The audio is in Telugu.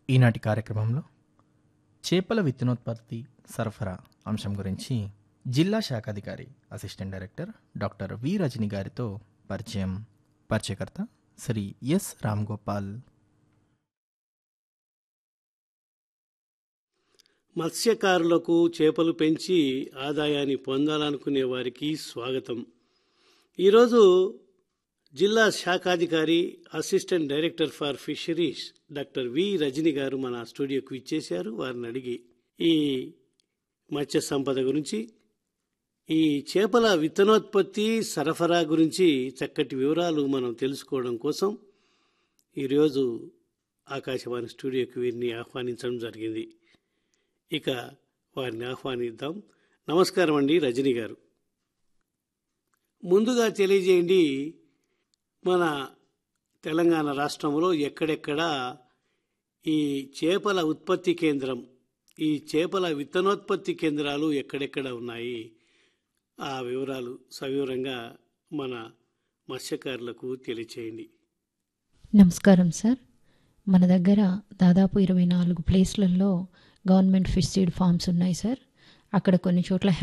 ఈనాటి కార్యక్రమంలో చేపల విత్తనోత్పత్తి సరఫరా అంశం గురించి జిల్లా శాఖాధికారి assistant director doctor V Rajani గారితో పరిచయం పరిచయకర్త శ్రీ ఎస్ రామ్ గోపాల్ మత్స్యకారులకు చేపలు పెంచి ఆదాయాన్ని పొందాలనుకునే వారికి స్వాగతం ఈరోజు జిల్లా శాఖాధికారి assistant director for fisheries doctor V Rajani గారు మన స్టూడియోకు ఇచ్చేశారు వారిని అడిగి ఈ మత్స్య సంపద గురించి ఈ చేపల విత్తనోత్పత్తి సరఫరా గురించి చక్కటి వివరాలు మనం తెలుసుకోవడం కోసం ఈరోజు ఆకాశవాణి స్టూడియోకి వీరిని ఆహ్వానించడం జరిగింది ఇక వారిని ఆహ్వానిద్దాం నమస్కారం అండి రజని గారు ముందుగా తెలియజేయండి మన తెలంగాణ రాష్ట్రంలో ఎక్కడెక్కడ ఈ చేపల ఉత్పత్తి కేంద్రం ఈ చేపల విత్తనోత్పత్తి కేంద్రాలు ఎక్కడెక్కడ ఉన్నాయి ఆ వివరాలు సవివరంగా మన మత్స్యకారులకు తెలియచేయండి నమస్కారం సార్ మన దగ్గర దాదాపు ఇరవై నాలుగు ప్లేస్లలో గవర్నమెంట్ ఫిష్ సీడ్ ఫార్మ్స్ ఉన్నాయి సార్ అక్కడ కొన్ని చోట్ల